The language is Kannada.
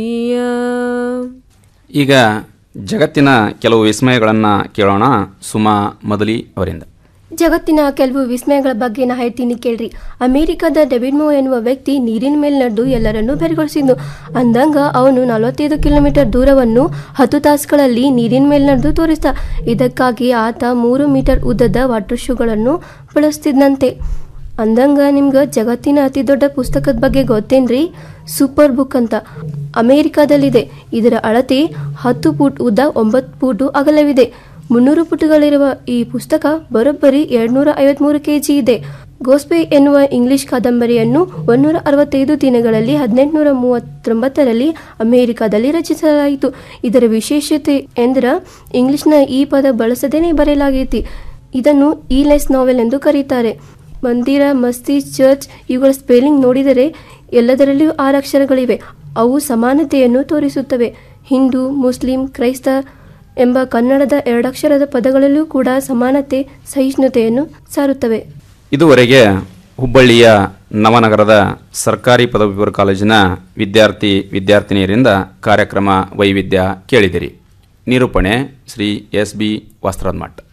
ಈಗ ಜಗತ್ತಿನ ಕೆಲವು ವಿಸ್ಮಯಗಳನ್ನು ಕೇಳೋಣ ಸುಮಾ ಮೊದಲಿ ಅವರಿಂದ ಜಗತ್ತಿನ ಕೆಲವು ವಿಸ್ಮಯಗಳ ಬಗ್ಗೆ ನಾ ಹೇಳ್ತೀನಿ ಕೇಳ್ರಿ ಅಮೆರಿಕದ ಡೆವಿಡ್ ಮೋ ಎನ್ನುವ ವ್ಯಕ್ತಿ ನೀರಿನ ಮೇಲೆ ನಡೆದು ಎಲ್ಲರನ್ನೂ ಬೆರಗೊಳಿಸಿದ್ನು ಅಂದಂಗ ಅವನು ನಲವತ್ತೈದು ಕಿಲೋಮೀಟರ್ ದೂರವನ್ನು ಹತ್ತು ತಾಸುಗಳಲ್ಲಿ ನೀರಿನ ಮೇಲೆ ನಡೆದು ತೋರಿಸ್ದ ಇದಕ್ಕಾಗಿ ಆತ ಮೂರು ಮೀಟರ್ ಉದ್ದದ ವಾಟರ್ ಶೂಗಳನ್ನು ಬಳಸ್ತಿದ್ನಂತೆ ಅಂದಂಗ ನಿಮ್ಗೆ ಜಗತ್ತಿನ ಅತಿ ದೊಡ್ಡ ಪುಸ್ತಕದ ಬಗ್ಗೆ ಗೊತ್ತೇನ್ರಿ ಸೂಪರ್ ಬುಕ್ ಅಂತ ಅಮೆರಿಕಾದಲ್ಲಿದೆ ಇದರ ಅಳತೆ ಹತ್ತು ಫೂಟ್ ಉದ್ದ ಒಂಬತ್ತು ಫೂಟು ಅಗಲವಿದೆ ಮುನ್ನೂರು ಪುಟಗಳಿರುವ ಈ ಪುಸ್ತಕ ಬರೋಬ್ಬರಿ ಎರಡ್ನೂರ ಐವತ್ಮೂರು ಕೆಜಿ ಇದೆ ಗೋಸ್ಪೆ ಎನ್ನುವ ಇಂಗ್ಲಿಷ್ ಕಾದಂಬರಿಯನ್ನು ಒಂದೂರ ಅರವತ್ತೈದು ದಿನಗಳಲ್ಲಿ ಹದಿನೆಂಟುನೂರ ಮೂವತ್ತೊಂಬತ್ತರಲ್ಲಿ ಅಮೆರಿಕಾದಲ್ಲಿ ರಚಿಸಲಾಯಿತು ಇದರ ವಿಶೇಷತೆ ಎಂದ್ರೆ ಇಂಗ್ಲಿಷ್ನ ಈ ಪದ ಬಳಸದೇನೆ ಬರೆಯಲಾಗೈತಿ ಇದನ್ನು ಈ ಲೆಸ್ ನಾವೆಲ್ ಎಂದು ಕರೀತಾರೆ ಮಂದಿರ ಮಸ್ಜಿದ್ ಚರ್ಚ್ ಇವುಗಳ ಸ್ಪೆಲ್ಲಿಂಗ್ ನೋಡಿದರೆ ಎಲ್ಲದರಲ್ಲಿಯೂ ಆರು ಅಕ್ಷರಗಳಿವೆ ಅವು ಸಮಾನತೆಯನ್ನು ತೋರಿಸುತ್ತವೆ ಹಿಂದೂ ಮುಸ್ಲಿಂ ಕ್ರೈಸ್ತ ಎಂಬ ಕನ್ನಡದ ಎರಡಕ್ಷರದ ಪದಗಳಲ್ಲೂ ಕೂಡ ಸಮಾನತೆ ಸಹಿಷ್ಣುತೆಯನ್ನು ಸಾರುತ್ತವೆ ಇದುವರೆಗೆ ಹುಬ್ಬಳ್ಳಿಯ ನವನಗರದ ಸರ್ಕಾರಿ ಪದವಿ ಪೂರ್ವ ಕಾಲೇಜಿನ ವಿದ್ಯಾರ್ಥಿ ವಿದ್ಯಾರ್ಥಿನಿಯರಿಂದ ಕಾರ್ಯಕ್ರಮ ವೈವಿಧ್ಯ ಕೇಳಿದಿರಿ ನಿರೂಪಣೆ ಶ್ರೀ ಎಸ್ ಬಿ ವಸ್ತ್ರದ್ಮಠ್